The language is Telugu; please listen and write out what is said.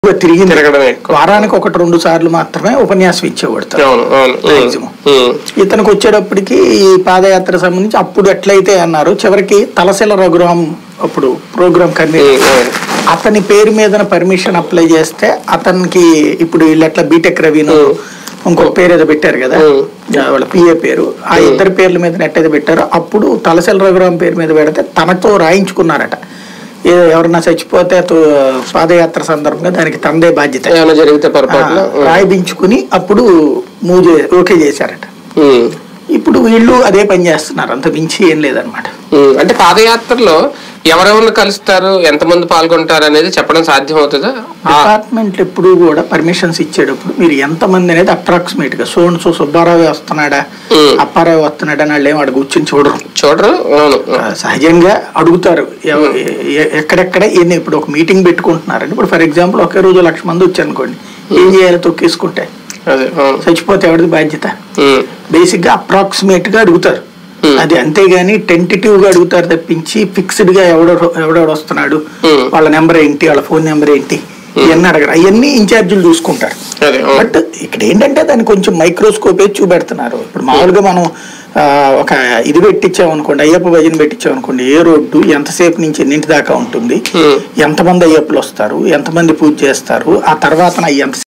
ఎక్కువగా తిరిగింది తిరగడమే ఎక్కువ. వారానికి ఒకటి రెండు సార్లు మాత్రమే ఉపన్యాసం ఇచ్చేవాడు తను. అవును అవును ఉమ్, Maximum. ఉమ్, ఇతనికి వచ్చేటప్పటికి ఈ పాదయాత్ర సంబంధించి అప్పుడు ఎట్లయితే అన్నారు చివరికి తలశిల రఘురాం అప్పుడు ప్రోగ్రామ్ కన్నీ ఉమ్, అవును. అతని పేరు మీద పర్మిషన్ అప్లై చేస్తే అతనికి ఇప్పుడు వీళ్ళు ఎట్లా బీటెక్ రవిను ఇంకొక పేరు ఏదో పెట్టారు కదా ఉమ్. వాళ్ళ పిఏ పేరు ఆ ఇద్దరు పేర్ల మీద ఎట్టయితే పెట్టారో అప్పుడు తలశిల రఘురాం పేరు మీద పెడితే తనతో రాయించుకున్నారట ఏ- ఎవరన్నా చచ్చిపోతే తో- పాదయాత్ర సందర్భంగా దానికి తందే బాధ్యత ఏమైనా జరిగితే పొరపాటున ఆ, రాయిపించుకుని అప్పుడు మూవ్ చే ఓకే చేశారట ఉమ్, ఇప్పుడు వీళ్ళు అదే పని చేస్తున్నారు అంత మించి ఏం లేదనమాట ఉమ్, అంటే పాదయాత్రలో ఎవరెవరిని కలుస్తారు ఎంతమంది పాల్గొంటారు అనేది చెప్పడం సాధ్యం అవుతుందా ఆ, డిపార్ట్మెంట్ ఎప్పుడు కూడా పర్మిషన్స్ ఇచ్చేటప్పుడు మీరు ఎంత మంది అనేది అప్రాక్సిమేట్ గా సోన్ సో సుబ్బారావు వస్తున్నాడా ఉమ్. అప్పారావు వస్తున్నాడా అని వాళ్ళు ఏం అక్కడ కూర్చొని చూడరు చూడరు అవును ఆ, సహజంగా అడుగుతారు ఎవ- ఎ- ఎక్కడెక్కడ ఎన్ని ఇప్పుడు ఒక మీటింగ్ పెట్టుకుంటున్నారండి ఇప్పుడు ఫర్ ఎగ్జాంపుల్ ఒకే రోజు లక్ష మంది వచ్చారు అనుకోండి ఏం చేయాలి తొక్కేసుకుంటే అదే అవును చచ్చిపోతే ఎవరిది బాధ్యత ఉమ్, బేసిక్ గా అప్రాక్సిమేట్ గా అడుగుతారు Hmm. అది అంతేగాని టెంటేటివ్ గా అడుగుతారు తప్పించి ఫిక్స్డ్ గా ఎవడో ఎవడెవడు వస్తున్నాడు Hmm. వాళ్ళ నెంబర్ ఏంటి వాళ్ళ ఫోన్ నెంబర్ ఏంటి ఇవన్నీ అడగరు అవన్నీ ఇన్ఛార్జీలు చూసుకుంటారు అదే అవును బట్ ఇక్కడ ఏంటంటే దాన్ని కొంచెం మైక్రోస్కోప్ వేసి చూపెడుతున్నారు ఇప్పుడు మామూలుగా మనం ఆ, ఒక ఇది పెట్టించామనుకోండి అయ్యప్ప భజన పెట్టించామనుకోండి ఏ రోడ్డు ఎంతసేపు నుంచి ఎన్నింటి దాకా ఉంటుంది Hmm. ఎంతమంది అయ్యప్పలు వస్తారు ఎంతమంది పూజ చేస్తారు ఆ తర్వాత ఎంత